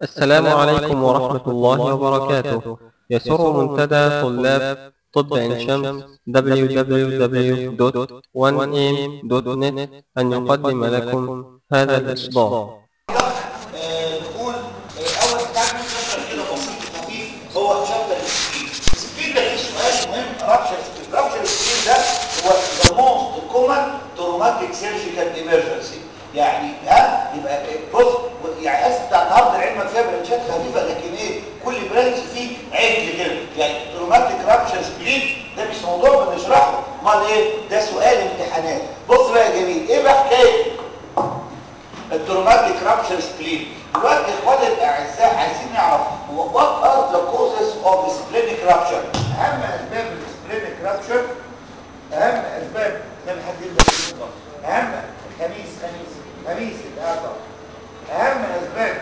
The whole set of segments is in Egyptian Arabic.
السلام عليكم ورحمة الله وبركاته يسر منتدى طلاب طب عين شمس www.1am.net أن يقدم لكم هذا الإصدار آه، نقول آه، اول تعمل شابتر كده بسيط خفيف هو شابتر السكين السكين ده فيه سؤال مهم رابشر سكين رابشر سكين ده هو the most common traumatic surgical emergency يعني ها يبقى بص يعني اسف بتاع النهارده علمك فيها برانشات خفيفه لكن ايه كل برانش فيه عجل كده يعني تروماتيك رابشر سكين ده مش موضوع بنشرحه امال ايه ده سؤال امتحانات بص بقى يا جميل ايه بقى حكايه التروماتيك رابشر سبلين دلوقتي اخواني الاعزاء عايزين نعرف وات ار ذا كوزز اوف سبلينيك رابشر اهم اسباب السبلينيك رابشر اهم اسباب ده حد يلبس النظام اهم خميس خميس خميس النهارده اهم اسباب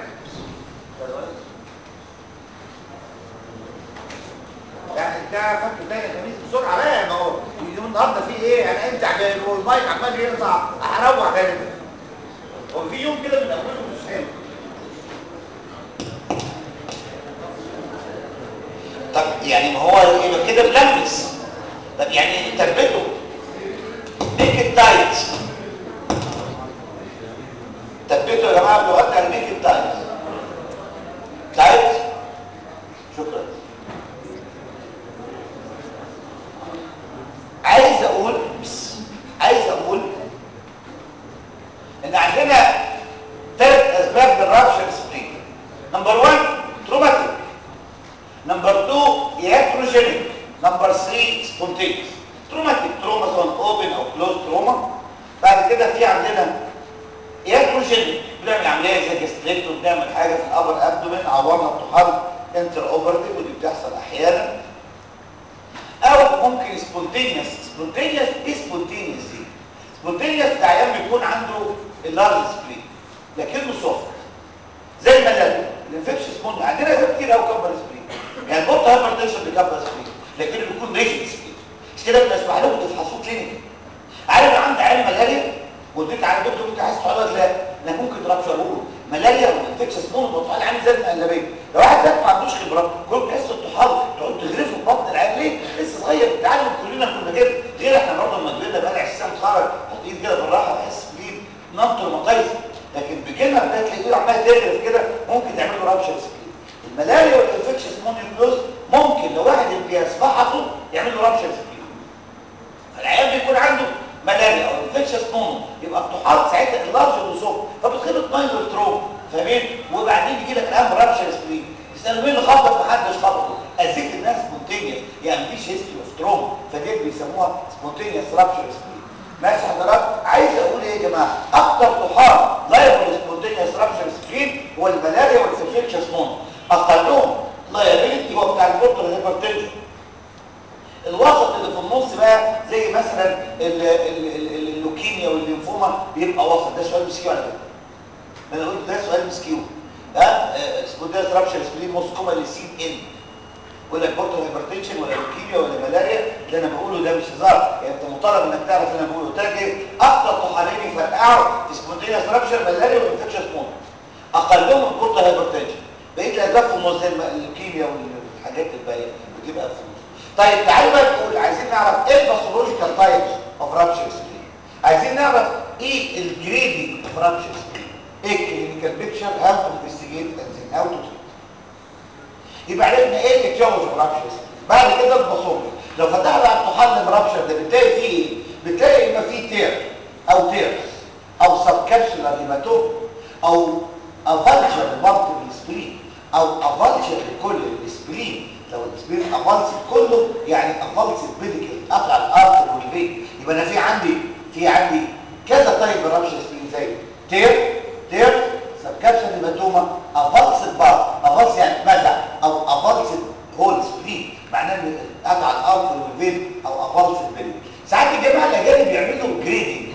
لا انت فاكر تاني خميس بسرعه بقى ما هو اليوم النهارده فيه ايه انا انت والمايك عمال يقطع هروح تاني هو في يوم كده من اوله مش حلو طب يعني ما هو يبقى كده ملمس طب يعني ثبته ميك ات تايت ثبته يا جماعه بلغتنا على ميك ات تايت تايت شكرا عايز اقول بس عايز اقول ان عندنا ثلاث اسباب للرابشر سبرينج نمبر 1 تروماتيك نمبر 2 ياتروجينيك نمبر 3 سبونتينيوس تروماتيك تروما سواء اوبن او كلوز تروما بعد كده في عندنا ياتروجينيك بنعمل عمليه زي جاستريكتو بنعمل حاجه في الابر ابدومين عورنا الطحال انتر اوبرتيف ودي بتحصل احيانا او ممكن سبونتينيوس سبونتينيوس ايه سبونتينيوس دي سبونتينيوس ده عيان بيكون عنده اللارج سبلين لكنه سوفت زي الملل الانفكشن سبون عندنا اسباب كتير قوي كبر سبلين يعني البورت هايبرتنشن بيكبر سبلين لكنه بيكون ريجن سبلين مش كده بنسمح لكم تفحصوه كلينيكال عارف عندي عيان ملاريا واديت على الدكتور انت عايز تحضر لا لا ممكن ترابشر له ملاريا والانفكشن سبون البطحال عامل زي المقلبيه لو واحد ده ما عندوش خبره كل تحس الطحال تقعد تغرفه في بطن العيان ليه لسه صغير بتتعلم كلنا كنا كده غير احنا برضه لما كبرنا بقى 20 سنه متخرج حط ايد كده بالراحه تحس بيه نون تروماتايز لكن بكلمه ده تلاقيه ايده عماله تغرف كده ممكن تعمل له رابشر سبلين الملاريا والانفكشن سبون ممكن لو واحد بيصفحه يعمل له رابشر سبلين العيان بيكون عنده ملاريا او انفكشس مونو يبقى الطحال ساعتها اللارج والصوف فبتخبط مايل والتروم فاهمين وبعدين يجي لك الان رابشر سبلين يسالوا مين اللي خبط محدش خبطه اذيت الناس سبونتينيوس يعني مفيش هيستري اوف تروم فدي بيسموها سبونتينيوس رابشر سبلين ماشي حضرتك عايز اقول ايه يا جماعه اكتر طحال لايبل سبونتينيوس رابشر سبلين هو الملاريا والانفكشس مونو اقلهم لايبيليتي هو بتاع البورتال هايبرتنشن الوسط اللي في النص بقى زي مثلا ال- ال- ال- اللوكيميا والليمفوما بيبقى وسط ده سؤال مسكيو على فكره انا قلت ده سؤال مسكيو ها سبودياس رابشر سبلين موست كومن للسين ان ولا بورتال هايبرتنشن ولا لوكيميا ولا ملاريا اللي انا بقوله ده مش هزار يعني انت مطالب انك تعرف اللي انا بقوله قلت لك ايه اكتر طحالين يفرقعوا في سبودياس رابشر ملاريا وانفكشن مود اقلهم البورتال هايبرتنشن بقيت الاسباب في النص زي اللوكيميا والحاجات الباقيه بتبقى في النص طيب تعالوا بقى نقول عايزين نعرف ايه الباثولوجيكال تايبس اوف رابشر سبلين عايزين نعرف ايه الجريدنج اوف رابشر سبلين ايه الكلينيكال بيكتشر هاو تو انفستيجيت اند ذن هاو تو تريت يبقى عرفنا ايه اللي تجوز الرابشر سبلين بعد كده الباثولوجي لو فتحنا على الطحال المرابشر ده بتلاقي فيه ايه بتلاقي اما فيه تير او تيرز او سب كابسولار هيماتوم او افالشر مالتيبل سبلين او افالشر لكل السبلين لو السبلين افالسد كله يعني افالسد بيديكل قطع الارتر والفين يبقى انا في عندي في عندي كذا طيب رابشر سبلين زي تير تير سبكابشن هيماتوما افالسد بار افالس يعني اتمزع او افالسد هول سبلين معناه ان قطع الارتر والفين او افالسد بيديكل ساعات الجماعه الاجانب بيعملوا جريدنج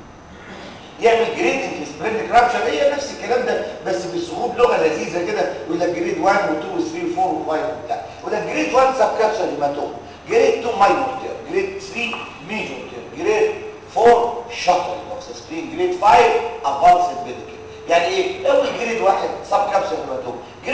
يعمل جريدنج سبرينج كرابشر هي نفس الكلام ده بس باسلوب لغه لذيذه كده يقول لك جريد 1 و2 و3 و4 و5 وبتاع يقول لك جريد 1 سب كابشر هيماتوم جريد 2 ماينور تير جريد 3 ميجور تير جريد 4 شطر اوف ذا سكرين جريد 5 افانسد بيديكل يعني ايه اول جريد واحد سب كابسول هيماتوم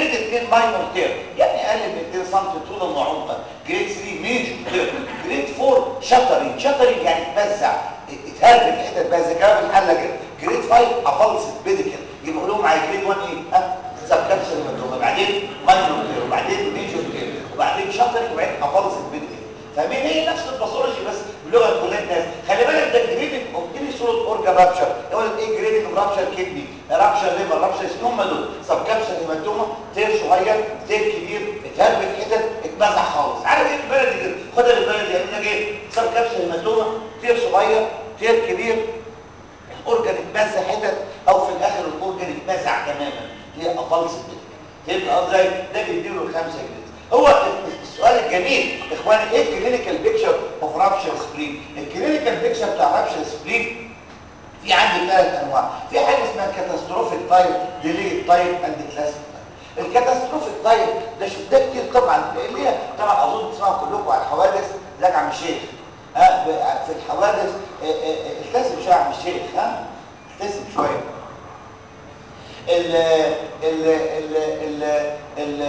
ماينور تير يعني اقل من 2 سم طولا وعمقا جريد 3 ميجر تير جريد 4 شطري شطري يعني اتمزع اتهرب في حتت بقى زي كلام الحله كده جريد 5 افلسد بيديكال يبقى لهم على جريد 1 ايه ها سب كابسل هيماتوما بعدين ماينور تير وبعدين ميجر تير وبعدين شطري وبعدين افلسد بيديكال فاهمين هي نفس الباثولوجي بس بلغه كل الناس خلي بالك ده جريدنج اوف اني صوره اورجان رابشر يقول لك ايه جريدنج اوف رابشر كدني رابشر ليفر رابشر هم دول سب كابسل هيماتوما تير صغير تير كبير اتهرب في حتت اتمزع خالص عارف ايه البلدي كده خدها بالبلدي يعمل لك ايه سب كابسل هيماتوما تير صغير تير كبير الاورجان اتمزع حتت او في الاخر الاورجان اتمزع تماما هي افالس فهمت قصدي ده بيديله 5 جنيه هو السؤال الجميل اخواني ايه الكلينيكال بيكتشر اوف رابشر سبرين الكلينيكال بيكتشر بتاع رابشر سبرين في عندي ثلاث انواع في حاجه اسمها كاتاستروفيك تايب ديلي تايب اند كلاسيك تايب الكاتاستروفيك تايب ده شفناه كتير طبعا اللي هي طبعا اظن تسمعوا كلكم على الحوادث زي عم الشيخ ها في الحوادث التزم شويه عم الشيخ ها التزم شويه ال ال ال ال ال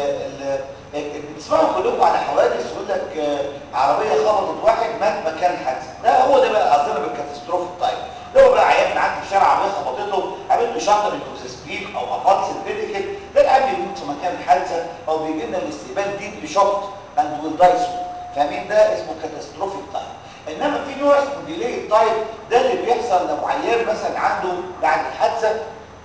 ال بتسمعوا كلكم على حوادث يقول لك عربيه خبطت واحد مات مكان حادثه ده هو ده بقى قصدنا بالكاتاستروف تايب اللي هو بقى عيان معدي في الشارع عربيه خبطته عملت له شنطه من الاوكسجين او افاتس البيديكال ده العيان بيموت في مكان الحادثه او بيجي لنا الاستقبال ديب شوكت اند ويل داي فاهمين ده اسمه كاتاستروفيك تايب انما في نوع اسمه ديلي تايب ده اللي بيحصل لو عيان مثلا عنده بعد الحادثه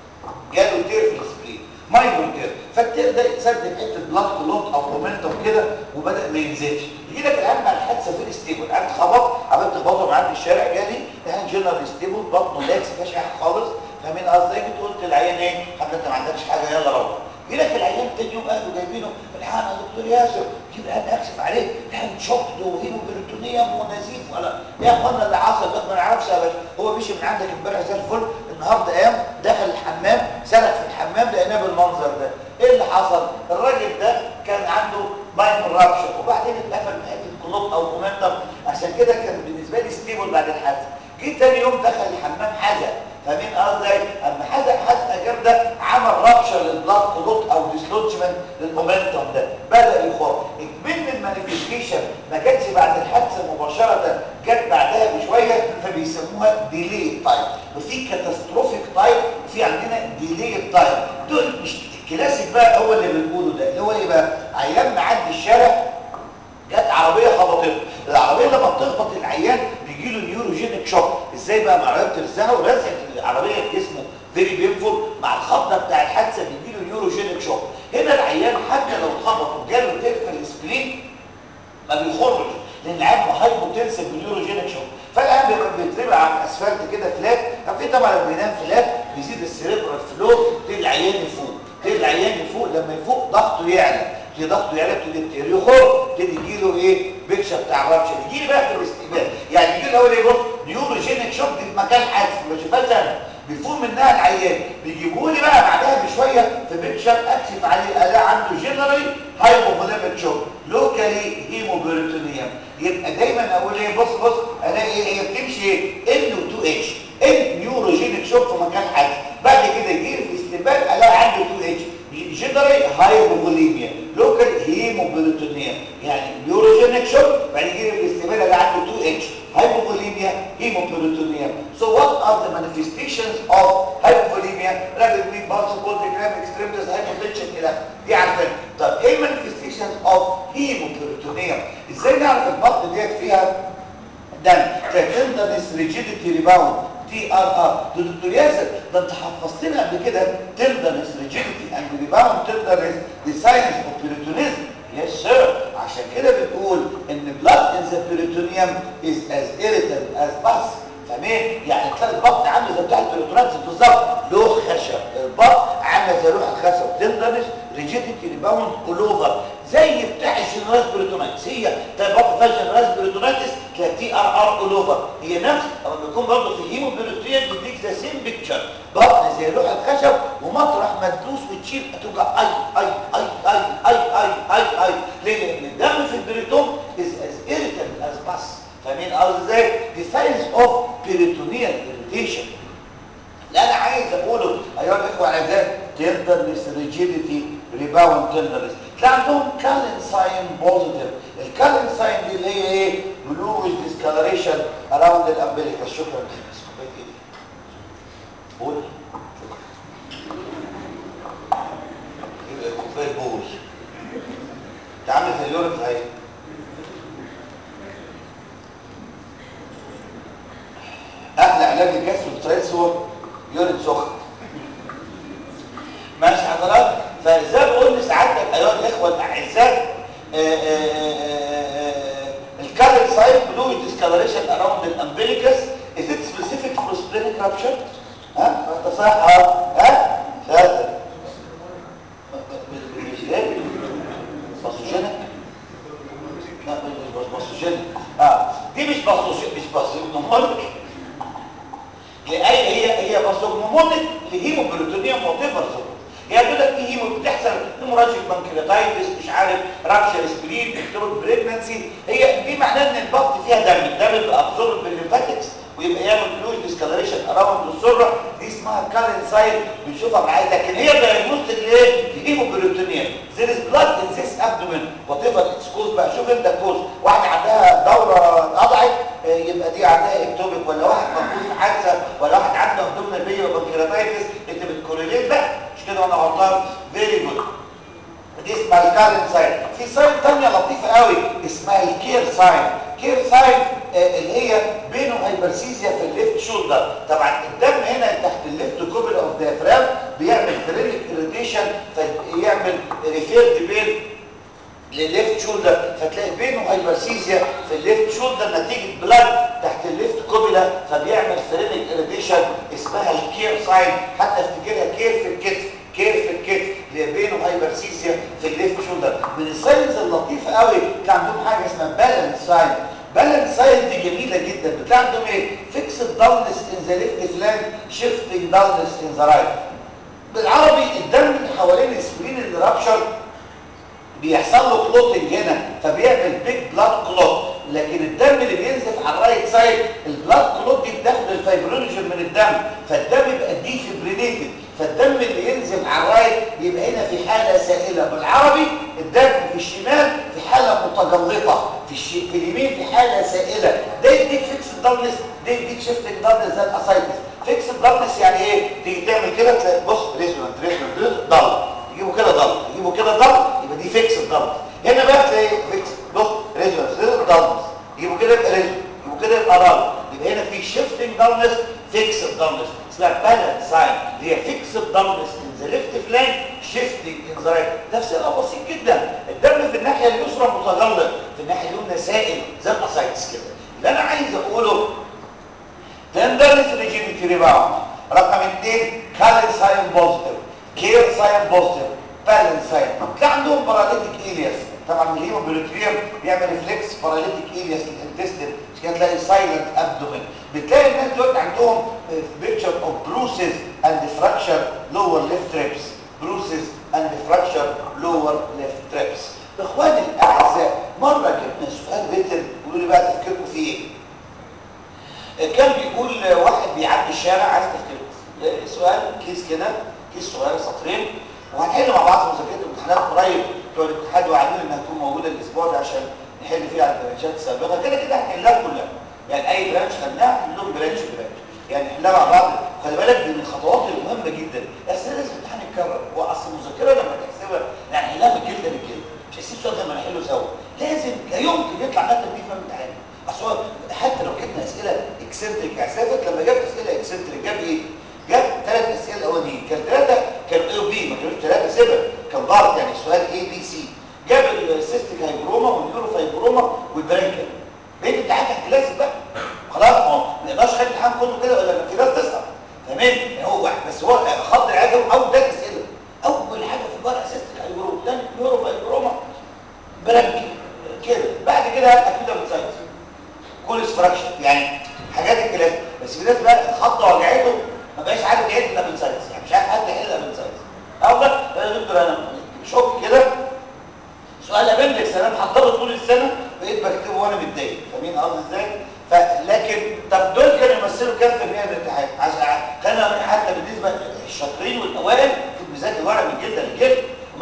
جاله تير في السبرين ماينور تير فالتير ده يتسد بحته بلاد كلوت او مومنتوم كده وبدا ما ينزلش يجي لك الان بعد الحادثه فيري ستيبل انا اتخبط عملت خبطه معاه في الشارع جالي الان جنرال ستيبل بطنه لاكس ما فيهاش حاجه خالص فاهمين قصدي جيت قلت للعيان ايه حضرتك انت ما عندكش حاجه يلا روح يجي لك العيان تاني يوم قالوا جايبينه الحقنا يا دكتور ياسر جيب الان اكشف عليه الان شوكد وهيموبريتونيوم ونزيف ولا يا اخوانا اللي حصل ده ما نعرفش يا باشا هو مشي من عندك امبارح زي الفل النهارده قام دخل الحمام سرق في الحمام لقيناه بالمنظر ده ايه اللي حصل الراجل ده كان عنده باين رابشر وبعدين اتقفل بحته كلوب او مومنتم عشان كده كان بالنسبه لي ستيبل بعد الحادثه جيت تاني يوم دخل الحمام حزق فاهمين قصدي اما حزق حزقه جامده عمل رابشر للبلاد كلوت او ديسلوجمنت للمومنتم ده بدا يخر من المانيفيستيشن ما كانتش بعد الحادثه مباشره جت بعدها بشويه فبيسموها ديلي تايب وفي كاتاستروفيك تايب وفي عندنا ديلي تايب دول مش الكلاسيك بقى هو اللي بنقوله ده اللي هو ايه بقى عيان معدي الشارع جت عربيه خبطته العربيه لما بتخبط العيان بيجي له نيوروجينيك شوك ازاي بقى مع العربيه بترزعه ورزعه العربيه في جسمه فيري بينفول مع الخبطه بتاع الحادثه بيجي له نيوروجينيك شوك هنا العيان حتى لو اتخبط وجاله تقفل السبلين ما بيخرج لان العيان هايبوتنسيف بنيوروجينيك شوك فالعيان بيبقى بيتربع على الاسفلت كده فلات في طبعا لما بينام فلات بيزيد السيريبرال فلو تلاقي العيان يفوق تلاقي العيان يفوق لما يفوق ضغطه يعلى في ضغطه يعلى يبتدي التير يخر يبتدي يجي له ايه بيكشر بتاع الرابشر يجي لي بقى في الاستقبال يعني يجي له اول ايه بص نيوروجينيك شوك دي في مكان حادث ما بشوفهاش انا بيفوق منها العيان بيجيبوا لي بقى بعدها بشويه في بيكشر اكشف عليه الاقي عنده جنرالي هايبوفوليميك شوك لوكالي هيموبريتونيوم يبقى دايما اقول ايه بص بص الاقي ايه هي بتمشي ايه ان و 2 اتش ان نيوروجينيك شوك في مكان حادث بعد كده يجي لي في الاستقبال الاقي عنده 2 اتش جنرالي هايبوفوليميا لوكال هيموبريتونيوم يعني نيوروجينيك شوك بعد يجي لي في الاستقبال الاقي عنده 2 اتش hypovolemia, hemoperitoneuria. So what are the manifestations of hypovolemia? Rapid weak pulse, cold gram, extremities, hypotension إلى دي عارفين. طب ايه manifestations of hemoperitoneuria؟ ازاي نعرف البطن ديت فيها دم؟ تندرنس ريجيديتي ريباوند تي ار ار دكتور ياسر ده انت حفظت لنا قبل كده تندرنس ريجيديتي اند ريباوند تندرنس دي ساينس اوف بيريتونيزم يس سير عشان كده بنقول ان blood in the peritoneum is as irritant as pus تمام يعني تلاقي البطن عامل زي بتاع البريتونات بالظبط له خشب البطن عامله زي لوح الخشب تندرس ريجيديتي ريباوند اول اوفر زي بتاع الجنراس بريتونايتس هي تلاقي البطن فيها جنراس بريتونايتس تلاقي تي ار ار اول اوفر هي نفس لما بيكون برضه في هيمو بريتونيا بيديك ذا سيم بيكتشر بطن زي لوح الخشب ومطرح ما تدوس وتشيل هتوجع اي اي اي اي اي اي اي اي ليه؟ لان الدم في البريتون از از irritant از باس فاهمين قصدي ازاي؟ دي ساينس اوف بيريتونيال irritation اللي انا عايز اقوله ايها الاخوه الاعزاء تندرنس rigidity rebound tenderness تلاقي عندهم كالنساين بوزيتيف الكالنساين دي اللي هي ايه بلوش ديسكالريشن اراوند الامبليكس شكرا بس كوبايه ايه بول شكرا كوبايه بول انت عامل زي اليورين في هاي احلى علاج الجسم والستريس هو يورين سخن ماشي حضرتك فزي ما بقول لسعادتك ايها الاخوه الاعزاء الكالر سايد بلو ديسكالريشن اراوند الامبليكس از ات سبيسيفيك فور سبلينيك رابشر ها انت صح ها شاطر مش ايه باثوجينيك لا مش باثوجينيك اه دي مش باثوجينيك مش باثوجينيك لاي هي هي باثوجنومونيك لهيموبروتونيوم وات يعني يقول لك دي هيمو بتحصل هيموراجيك بانكرياتايتس مش عارف رابشر سبرين اكتروب بريجنسي هي دي معناه ان البط فيها دم الدم بيبقى ابزورب بالليمفاتكس ويبقى يعمل فلويد ديسكالريشن اراوند السره دي اسمها كارنت ساين بنشوفها معايا لكن هي دايجنوستيك لايه؟ لهيموبروتونيوم there is blood in this abdomen whatever its cause بقى شوف انت الكوز واحده عندها دوره قطعت يبقى دي عندها اكتوبيك ولا واحد موجود في حادثه ولا واحد عنده ابدومينال بيه وبنكرياتايتس انت بتكوريليت بقى مش كده وانا غلطان فيري جود دي اسمها الكارن ساين في ساين ثانيه لطيفه قوي اسمها الكير ساين كير ساين آه اللي هي بينه هايبرسيزيا في الليفت شولدر طبعا الدم هنا تحت الليفت كوبل اوف ديافرام بيعمل فرينك اريتيشن فيعمل ريفيرد بين للليفت شولدر فتلاقي بينه هايبرسيزيا في الليفت شولدر نتيجه بلاد تحت الليفت كوبيلا فبيعمل فرينك اريتيشن اسمها الكير ساين حتى افتكرها كير في الكتف كير في الكتف اللي بينه هايبرسيزيا في الليفت شولدر من الساينز اللطيفه قوي بتلاقي عندهم حاجه اسمها بالانس ساين بالانس ساين دي جميله جدا بتلاقي عندهم ايه فيكسد دالنس ان ذا ليفت فلانك شيفتنج دالنس ان ذا رايت بالعربي الدم اللي حوالين السبرين اللي رابشر بيحصل له كلوتنج هنا فبيعمل بيج بلاد كلوت لكن الدم اللي بينزف على الرايت سايد البلاد كلوت دي بتاخد الفايبرولوجين من الدم فالدم يبقى ديفيبريليتد فالدم اللي ينزل على الرايت يبقى هنا في حاله سائله بالعربي الدم في الشمال في حاله متجلطه في الش... في اليمين في حاله سائله ده يديك فيكس الدارنس ده يديك شيفتنج دارنس زي الاسايتس فيكس الدارنس يعني ايه تيجي تعمل كده تلاقي بص ريزونانت ريزونانت ضل يجيبوا كده ضل يجيبوا كده ضل يبقى دي فيكس الضل هنا بقى تلاقي فيكس بص ريزونانس ريزونانت ضل يجيبوا كده يبقى ريزون يجيبوا كده يبقى ضل يبقى هنا في شيفتنج دارنس فيكس الدارنس اسمها بالانس ساين اللي هي فيكس الدارنس ان ذا ليفت فلانك شيفتنج ان ذا رايت تفسيرها بسيط جدا الدم في الناحيه اليسرى متجلط في الناحيه اليمنى سائل زي الاسايتس كده اللي انا عايز اقوله تندرنس ريجينيتي ريباوند رقم اثنين كالين ساين بوزيتيف كير ساين بوزيتيف بالانس ساين تلاقي عندهم باراليتيك ايلياس طبعا الهيموبيلوتريوم بيعمل ريفلكس باراليتيك ايلياس للانتستين مش كده تلاقي سايلنت ابدومين بتلاقي الناس دلوقتي عندهم بيكتشر اوف بروسز اند فراكشر لور ليفت تريبس بروسز اند فراكشر لور ليفت تريبس اخواني الاعزاء مره جبنا سؤال ريتن قولوا لي بقى تفكيركم فيه ايه كان بيقول واحد بيعدي الشارع عايز تفكير سؤال كيس كده كيس صغير سطرين وهنحل مع بعض مذاكره الامتحانات قريب بتوع الاتحاد وعاملين انها تكون موجوده الاسبوع ده عشان نحل فيها على البرانشات السابقه كده كده هنحلها كلها يعني اي برانش خدناها هنحل لهم برانش برانش يعني نحلها مع بعض خلي بالك دي من الخطوات المهمه جدا اصل لازم الامتحان يتكرر هو اصل المذاكره لما تحسبها يعني نحلها من جلد لجلد مش هيسيب سؤال لما نحله سوا لازم لا يمكن يطلع ماده دي في الامتحان اصل حتى لو جبنا اسئله اكسنتريك اسافك لما جبت اسئله اكسنتريك جاب ايه؟ جاب ثلاث اسئله الاولانيين كان ثلاثه كان اي وبي ما كانوش ثلاثه سبب كان ضغط يعني سؤال اي بي سي جاب السيستيك هايبروما والنيورو فايبروما والبرانكل بقيت امتحان تحت لازم بقى خلاص ما هو ما نقدرش خلي الامتحان كله كده ولا في ناس تسقط تمام يعني هو واحد بس هو خط العجب اول ثلاث اسئله اول حاجه في الورقه سيستيك هايبروما ثاني نيورو فايبروما برانكل كده بعد كده اكيد بتسايز كولس فراكشن يعني حاجات الكلاس بس في ناس بقى الخطه وجعته ما بقاش عارف يحل الا من ساينس يعني مش عارف حد يحل الا من ساينس او لا يا دكتور انا شوك كده سؤال ابندكس انا محضره طول السنه بقيت بكتبه وانا متضايق فاهمين قصدي ازاي فلكن طب دول كانوا يمثلوا كام في المية من الامتحان عشان كان حتى بالنسبه للشاطرين والاوائل كنت بذاكر ورق من جلد لجلد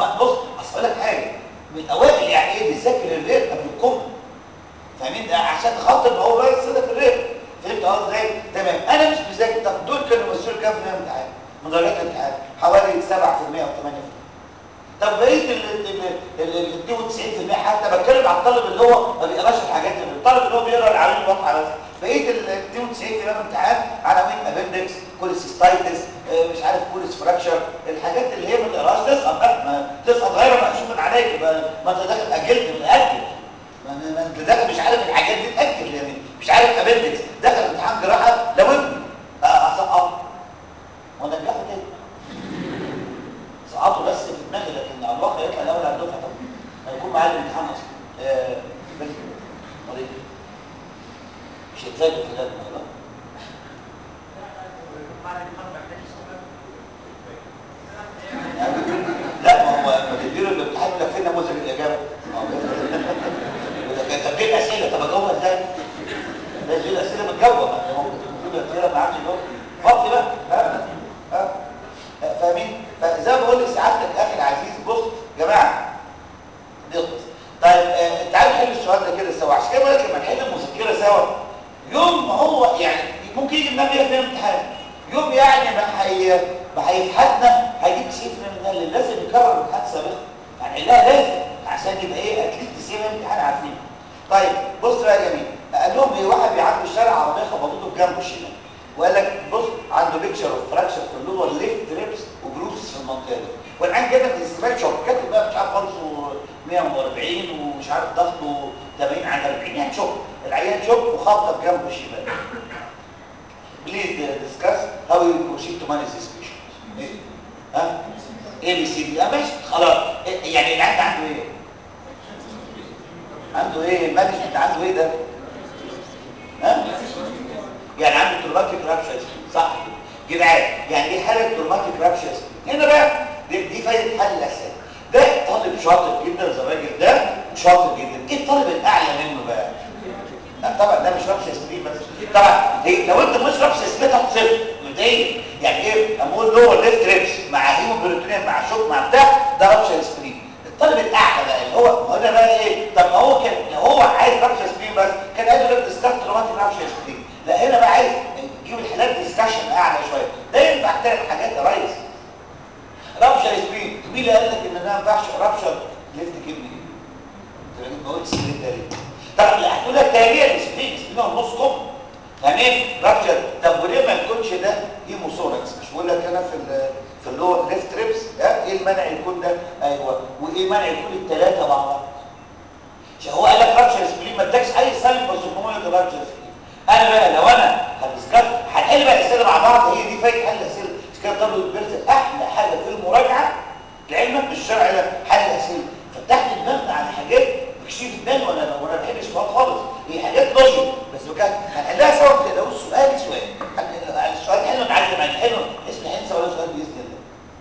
ما بص اصل لك حاجه من الاوائل يعني ايه بيذاكر الرير قبل الكم فاهمين ده عشان خاطر ما هو بس صدق الرير فهمت قصدي ازاي تمام انا مش مذاكر طب دول كانوا مسؤول كام في الامتحان من درجات الامتحان حوالي 7% او 8% طب بقيه ال 92% حتى بتكلم على الطالب اللي هو ما بيقراش الحاجات دي الطالب اللي هو بيقرا العناوين الواضحه بس بقيه ال 92% من الامتحان عناوين ابندكس كوليسيستايتس مش عارف كوليس فراكشر الحاجات اللي هي ما تقراش تسقط بقى ما تسقط غير مقسوم عليك ما انت داخل اجلت من اجل ما انت داخل مش عارف الحاجات دي تاكد يعني مش عارف ابندكس دخل امتحان جراحه لو انت اسقط ونجحه تاني سقطه بس في دماغي لكن على الواقع يطلع الاول على الدفعه طبعا هيكون معاه الامتحان اصلا آه مريض مش هتذاكر في هذا الموضوع لا ما هو ما تديله الامتحان يقول لك فين نموذج الاجابه يقول لك طب دي الاسئله طب اجاوبها ازاي؟ ده دي الاسئله متجاوبه ممكن تكون الاسئله ما عادش جاوب فاضي بقى ها ها فاهمين فزي ما بقول لك سعادتك اخي العزيز بص يا جماعه نخلص طيب آه تعالوا نحل السؤال ده كده سوا عشان كده بقول لك لما نحل المذكره سوا يوم ما هو يعني ممكن يجي لنا 100 في امتحان يوم يعني ما هي ما هيفحتنا هيجيب 90 من اللي لازم يكرر امتحان سابق هنحلها لازم عشان يبقى ايه اتليست 90 امتحان عارفين طيب بص بقى يا جميل قال لهم ايه واحد بيعدي الشارع عربيه خبطته بجنبه الشمال وقال لك بص عنده بيكتشر اوف فراكشر في اللور ليفت ريبس وجروفز في المنطقه دي والان كده في الاستقبال شوك كاتب بقى مش عارف خالصه 140 ومش عارف ضغطه 80 على 40 يعني شوك العيان شوك وخابطه بجنبه الشمال بليز ديسكاس هاو يو بروسيد تو مانج ذيس بيشنت ها اي بي سي دي ماشي خلاص يعني العيان عنده ايه عنده ايه المانجمنت عنده ايه ده ها يعني عنده تروماتيك رابشر صح كده جدعان يعني دي حاله تروماتيك رابشر هنا بقى دي, دي فايده حل الاسئله ده طالب شاطر جدا زي الراجل ده شاطر جدا ايه الطالب الاعلى منه بقى طبعا ده مش رابشر سبرين بس طبعا إيه؟ لو انت مش رابشر سبرين هتاخد صفر مبدئيا يعني ايه امول لور ليفت ريبس مع هيموبروتينيا مع شوك مع بتاع ده رابشر سبرين الطالب الاعلى بقى اللي هو هنا بقى ايه طب ما هو كان لو هو عايز رابشر سبرين بس كان قال له ديسكاس تروماتيك رابشر سبرين لا هنا بقى عايز تجيب الحالات ديسكشن اعلى شويه ده ينفع تعمل حاجات يا ريس رابشر سبرين مين اللي قال لك ان ده ما ينفعش رابشر ليفت كدني انت ما قلتش سبرين ده ليه طب لا هتقول لك تهيئه السبرين سبرين هو النص كم تمام رابشر طب وليه ما يكونش ده هيموثوركس مش بقول لك انا في ال في اللور ليفت ريبس ايه المنع يكون ده ايوه وايه المنع يكون الثلاثه مع بعض عشان هو قال لك رابشر سبرين ما ادكش اي سالب بس هو يقول رابشر سبرين انا بقى لو انا هدسكت هنحل بقى الاسئله مع بعض هي دي فايده حل الاسئله مش كده طب البرز احلى حاجه في المراجعه لعلمك الشرع ده حل الاسئله فتحت دماغنا على حاجات بكشيف دماغي وانا وانا بحل السؤال خالص هي حاجات لوجيك بس بكده هنحلها سوا كده لو السؤال سؤال السؤال حلو نعلم عن حلو اسم حنسى ولا سؤال باذن الله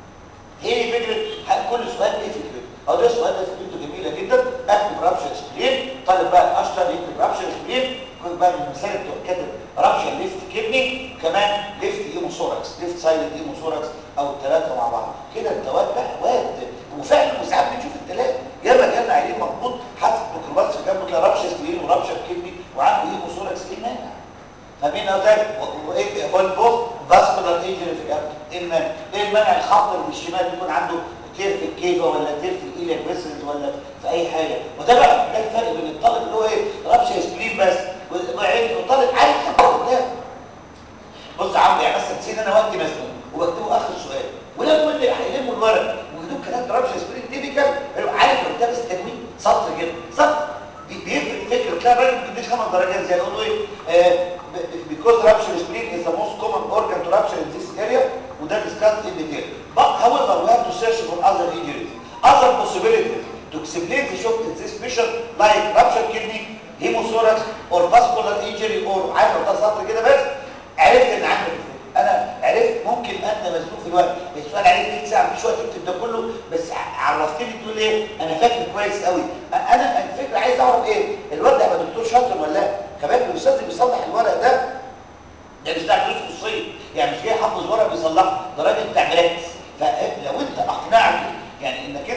هي فكره كل سؤال ايه فكرته او ده السؤال ده فكرته جميله جدا اكتب رابشر سبرين طالب بقى الاشطر يكتب رابشر سبرين كل بقى من المثال بتوع كاتب رابشر ليفت كدني كمان ليفت ايموثوركس ليفت سايلنت ايموثوركس او الثلاثه مع بعض كده انت واد بقى واد وفعلا وساعات بنشوف الثلاثه ياما جالنا عينين مضبوط حاطط ميكروبات في جنبه تلاقي رابشر سبرين ورابشر كدني وعنده ايموثوركس ايه مانع فاهمين قصدي وايه هو البوست فاسكولار انجري في الابد ايه المانع ايه المانع الخط اللي الشمال يكون عنده تير في الكيفه ولا تير في الايليك فيسلز ولا في اي حاجه وده بقى ده الفرق بين الطالب اللي هو ايه رابشر سبرين بس والطالب عارف حتى قدام بص يا عم يعني مثلا نسيت انا وقتي مزنوق وبكتبه اخر السؤال ولما اللي هيلموا الورق ويكتبوا كلام رابشر سبرين تيبيكال عارف لو كتاب التنوين سطر كده سطر بيفرق الفكر تلاقي الراجل ما بيديش خمس درجات زي يقول له ايه because rupture spleen is the most common organ to rupture in this area وده discussed in detail but however we have to search for other injuries other possibilities to explain the shock in this patient like rupture kidney hemothorax or vascular injury or عارف ده سطر كده بس عرفت ان عندك انا عرفت ممكن انت مزنوق في الوقت السؤال عليك تلت ساعه مفيش وقت تكتب ده كله بس عرفتني تقول ايه انا فاكر كويس قوي انا الفكره عايز اعرف ايه الواد ده هيبقى دكتور شاطر ولا لا كمان الاستاذ اللي بيصلح الورق ده ده مش بتاع فلوس خصوصيه يعني مش جاي حافظ ورق بيصلحه ده راجل بتاع براكتس فلو انت اقنعته يعني انك انت هو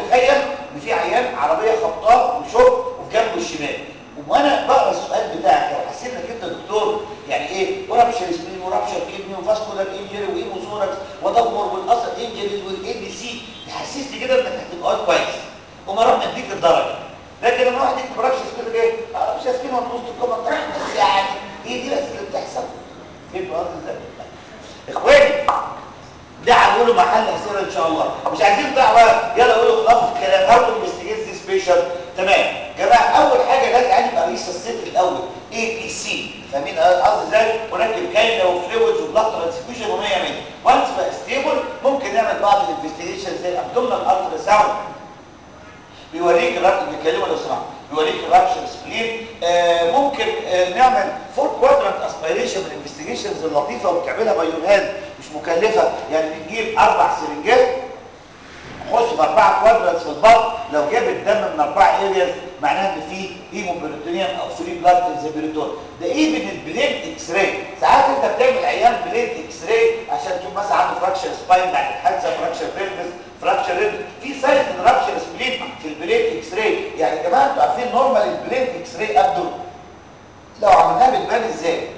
تخيل ان في عيان عربيه خبطان وشوك وفي جنبه الشمال وانا بقرا السؤال بتاعك لو حسيت انك انت دكتور يعني ايه ورابشر سبين ورابشر كدني وفاسكولار انجري وايموزوركس ودمر والاثر انجريز والاي بي سي تحسسني كده انك هتبقى واقف كويس وما اروح اديك الدرجه لكن لما واحد يكتب رابشر سبين ايه رابشر سبين ونص الكومنت بس يعني هي دي بس اللي بتحصل فهمت قصدي ازاي اخواني ده هنقوله محل اسئله ان شاء الله مش عايزين دعوه يلا قولوا خلاص الكلام هاو تو انفستيجيت ذيس بيشنت تمام جماعه اول حاجه لازم عندي يبقى ريس الست الاول اي بي سي فاهمين قصدي ازاي ونركب كاينه وفلويدز وبلاد ترانسفيوجن و100 100 وانس بقى ستيبل ممكن نعمل بعض الانفستيجيشن زي الابدومينال الترا ساوند بيوريك الرابشر بيكلمه لو سمحت بيوريك الرابشر سبلين آه ممكن آه نعمل فور كوادرانت اسبيريشن من الانفستيجيشنز اللطيفه وبتعملها بايونهاد مش مكلفه يعني بتجيب اربع سرنجات نخش باربعه كوادرانتس في البطن لو جاب الدم من اربع ارياز معناها ان في هيموبيريتونيوم او فري بلاد انزيبيريتون ده ايه من البلين اكس راي ساعات انت بتعمل عيان بلين اكس راي عشان تشوف مثلا عنده فراكشر سباين بعد الحادثه فراكشر بيلفس فراكشر ريد في سايز من رابشر سبلين في البلين اكس راي يعني يا جماعه انتوا عارفين نورمال البلين اكس راي ابدو لو عملناها بتبان ازاي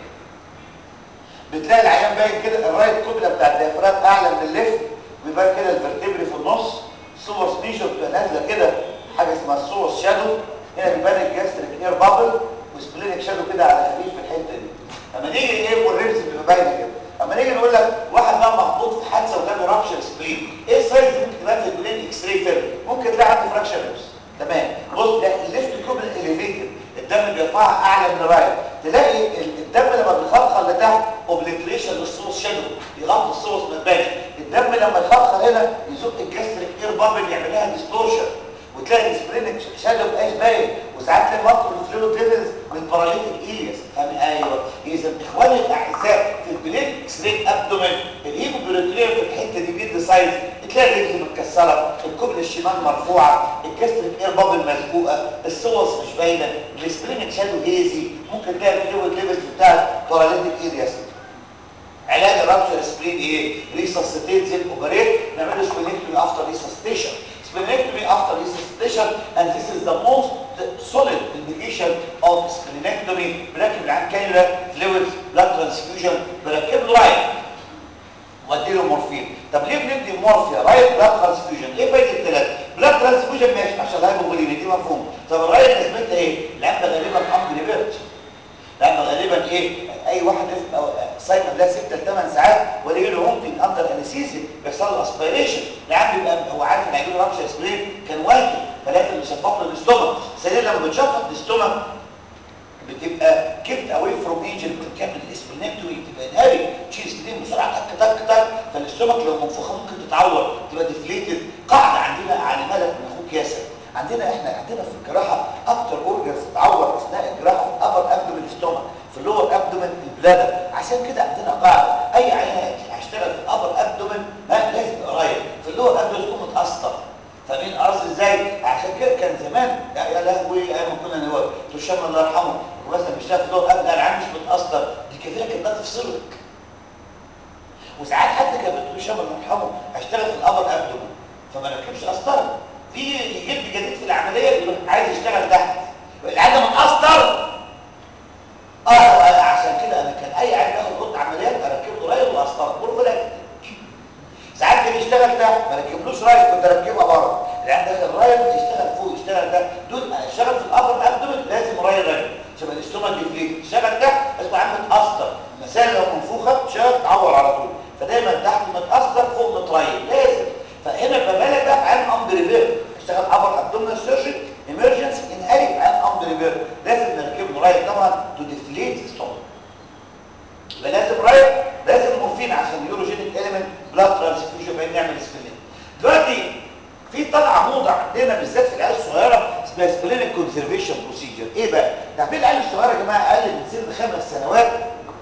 بتلاقي العيان باين كده الرايت كوبلا بتاع الديافرام اعلى من الليفت ويبان كده الفرتبري في النص سوس ميجر بتبقى نازله كده حاجه اسمها السوس شادو هنا بيبان الجاستريك اير بابل وسبلينك شادو كده على خفيف في الحته دي اما نيجي ايه والريبس بتبقى باينه كده اما نيجي نقول لك واحد بقى محطوط في حادثه وجاله رابشر سبلين ايه السايز اللي ممكن تبان في البلين اكس راي فيلم ممكن تلاقي عنده فراكشر ريبس تمام بص لا الليفت كوبل اليفيتد الدم بيرفعها اعلى من الرايت تلاقي الدم لما بيخلخل لتحت اوبليتريشن للصوص شادو يغطي الصوص ما تبانش الدم لما يخلخل هنا يزق الجاستريك اير بابل يعمل لها ديستورشن وتلاقي السبرينك شادو مبقاش باين وساعات تلاقي مطر الفلويد ليفلز من باراليتيك ايليس فاهم ايوه اذا اخواني الاعزاء في البلين اكس راي ابدومين الهيموبيروتريم في الحته دي بيد سايز تلاقي الرجل متكسره الكوبل الشمال مرفوعه الجاستريك اير بابل مسبوقه الصوص مش باينه السبرينك شادو هيزي ممكن تلاقي الفلويد ليفلز بتاع باراليتيك ايليس علاج الرابشر سبرين ايه ريسسيتيت زي اوبريت نعمل سبلينكتومي افتر ريسسيتيشن splenectomy after resuscitation and this is the most solid indication of splenectomy بركب العين كانيولا fluids blood transfusion بركب له رايت واديله مورفين طب ليه بندي مورفيا رايت بلاد ترانسفيوجن ايه فايده الثلاثه بلاد ترانسفيوجن ماشي عشان الهايبوفوليميا دي مفهوم طب الرايت لازمتها ايه العمه غالبا امر بيرت لما غالبا ايه اي واحد صايم قبلها 6 ل 8 ساعات ولا له ممكن اندر انستيزيا بيحصل له اسبيريشن العيان بيبقى هو عارف ان هيجي له رابشر سبرين كان واكل فلازم يشفط له الاستومك ثانيا لما بتشفط الاستومك بتبقى كيبت اواي فروم انجل بتكمل الاسبلينكتومي تبقى نهاري تشيل سبرين بسرعه تك تك تك فالاستومك لو منفوخه ممكن تتعور تبقى ديفليتد قاعده عندنا علمها لك من اخوك ياسر عندنا احنا عندنا في الجراحه اكتر اورجنز تتعور اثناء الجراحه في الابر ابدومين ستومك في اللور ابدومين البلادر عشان كده عندنا قاعده اي عيان هيشتغل في الابر ابدومين ها لازم يبقى قريب في اللور ابدومين تكون متاثر فاهمين قصدي ازاي عشان كده كان زمان يا لهوي ايام ما كنا نقول تشام الله يرحمه مثلا بيشتغل في اللور ابدومين العيان مش متاثر دي كفيله كانت تفصلك وساعات حتى كانت بتقول شام الله يرحمه هيشتغل في الابر ابدومين فما ركبش قسطره في جلد جديد في العمليه يروح عايز يشتغل تحت العيان متاثر اه عشان كده انا كان اي عيان ياخد اوضه عمليات اركب له رايل واسطره غرفه ساعات كان يشتغل تحت ما ركبلوش رايل كنت اركبها بره العيان داخل رايل يشتغل فوق يشتغل تحت دول اشتغل في الابر ابدومين لازم رايل رايل عشان الاستومك ديفليت اشتغل تحت اسمه عم متاثر مثلا لو منفوخه شغل تعور على طول فدايما تحت متاثر فوق متريل لازم فهنا ببالغ بقى في عين امر ريفير اشتغل ابر ابدومينال سيرجن ايمرجنسي انهالي في عين امر ريفير لازم نركب له رايت طبعا تو ديفليت ستومك يبقى لازم رايت لازم مورفين عشان اليوروجينيك اليمنت بلاد ترانسفيوجن بين نعمل سبلين دلوقتي في طلعه موضه عندنا بالذات في العيال الصغيره اسمها سبلينيك كونسرفيشن بروسيجر ايه بقى؟ تعمل العيال الصغيره يا جماعه اقل من سن خمس سنوات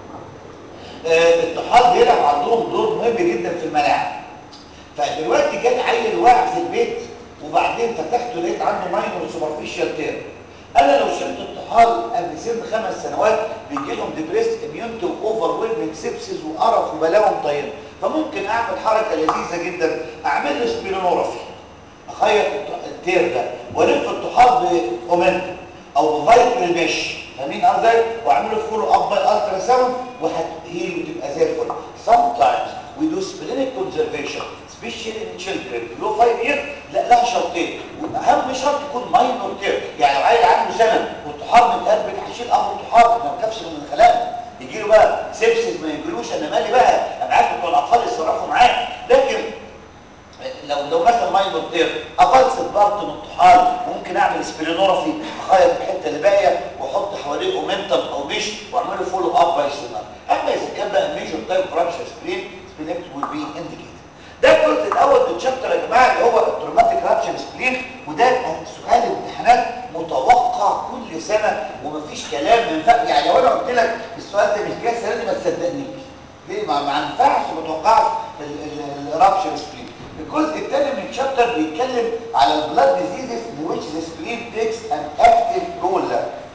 آه الطحال بيلعب عندهم دور مهم جدا في المناعه فدلوقتي جالي عيل واقع في البيت وبعدين فتحته لقيت عنده ماينور سوبرفيشال تير انا لو شلت الطحال قبل سن خمس سنوات بيجي لهم ديبريست اميونتي واوفر ويلمنج سيبسيس وقرف وبلاوه مطينه فممكن اعمل حركه لذيذه جدا اعمل له سبيرونورافي اخيط تير ده والف الطحال باومنتم او بفايتال ميش فاهمين قصدي واعملوا فولو اب الترا ساوند وهتهيل وتبقى زي الفل sometimes we do splenic conservation especially in children below 5 years لا لها شرطين واهم شرط يكون ماينور تير يعني لو عيل عنده سنه والطحال متقربك هيشيل اخر الطحال ما بخافش من الخلايا يجي له بقى سيبسس ما يجيلوش انا مالي بقى انا عارف بتوع الاطفال يصرفوا معاه لكن لو لو مثلا ماينور تير افلس الضغط من الطحال ممكن اعمل سبلينورافي اخيط الحته اللي باقيه واحط حواليه اومنتم او مش واعمله فولو اب باي سونار اما اذا كان بقى ميجور تايب فراكشر سبلين سبلين ويل بي انديكيتد ده الجزء الاول من الشابتر يا جماعه اللي هو التروماتيك رابشر سبلين وده سؤال الامتحانات متوقع كل سنه ومفيش كلام ما ينفع يعني لو انا قلت لك السؤال ده مش جاي السنه دي ما تصدقنيش ليه ما ما ينفعش ما توقعش الرابشر سبلين الجزء الثاني من الشابتر بيتكلم على البلاد ديزيزز which the spleen takes an active role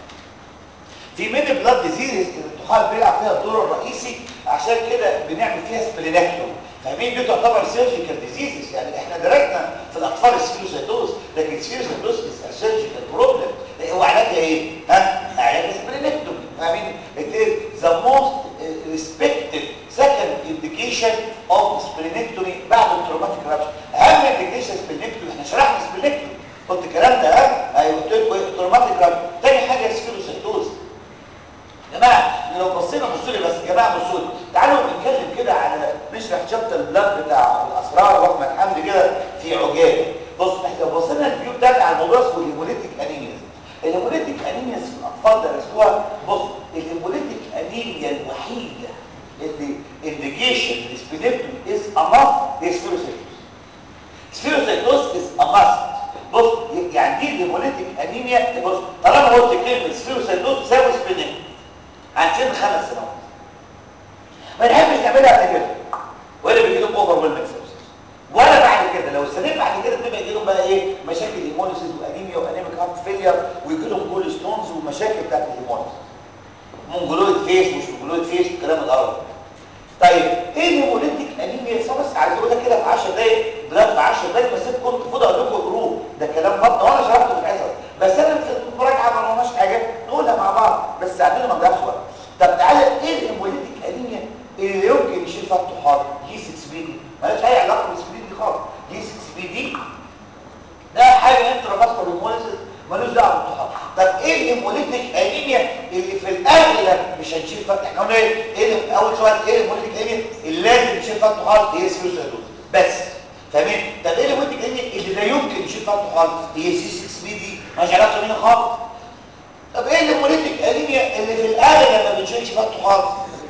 في من البلاد ديزيزز الطحال بيلعب فيها الدور الرئيسي عشان كده بنعمل فيها سبلينكتوم فاهمين دي تعتبر سيرجيكال ديزيزز يعني احنا درسنا في الاطفال السبيروسيتوز لكن السبيروسيتوز از سيرجيكال بروبلم هو علاجها ايه ها علاجها سبلينكتوم فاهمين it is the most respected second indication of splenectomy بعد التروماتيك رابشر اهم indication splenectomy احنا شرحنا splenectomy قلت الكلام ده ها ايوه قلت لكم ايه التروماتيك رابشر تاني حاجه السبيروسيتوز يا جماعه لو بصينا بصوا لي بس يا جماعه بصوا لي تعالوا نتكلم كده على نشرح شابتر البلاد بتاع الاسرار واحمد حمدي كده في عجاله بص احنا لو بصينا الفيو بتاعنا على الموضوع اسمه الهيموليتيك انيميا الهيموليتيك انيميا في الاطفال درسوها بص الهيموليتيك انيميا الوحيده اللي انديكيشن السبلينكتوم از اماست هي سفيروسيتوس سفيروسيتوس از اماست بص يعني دي الهيموليتيك انيميا بص طالما قلت كلمه سفيروسيتوس تساوي سبلينكتوم هنشيل خمس سنوات ما نحبش نعملها قبل كده ولا بيجي لهم اوفر ويلمنج ولا بعد كده لو استنيت بعد كده بيبقى يجي لهم بقى ايه مشاكل هيموليسيس وانيميا وانيميك هارت فيلير ويجي لهم جول ستونز ومشاكل بتاعت الهيموليسيس مونجولويد فيس مش مونجولويد فيس والكلام القرف طيب ايه الهيموليتيك انيميا بس عايز اقول لك كده في 10 دقايق بلاد في 10 دقايق بس انتوا كنتوا المفروض اقول لكم اقروه ده كلام بطن وانا شرحته في الحصص بس انا في المراجعه ما قلناش حاجه نقولها مع بعض بس عندنا ما نضيعش وقت طب تعالى ايه الهيموليتيك انيميا اللي يمكن يشيل فيها الطحال جي 6 بي دي مالهاش اي علاقه بالسبلين دي خالص جي 6 بي دي ده حاجه انترافاسكولار هيموليسيس ملوش دعوه بالطحال طب ايه الهيموليتيك انيميا اللي في الاغلب مش هنشيل فيها احنا قلنا ايه ايه اول سؤال ايه الهيموليتيك انيميا اللي لازم نشيل فيها الطحال هي سيروسيدوز بس فاهمين طب ايه الهيموليتيك انيميا اللي لا يمكن نشيل فيها الطحال هي سي 6 بي دي مالهاش علاقه بينا خالص طب ايه الهيموليتيك انيميا اللي في الاغلب ما بنشيلش فيها الطحال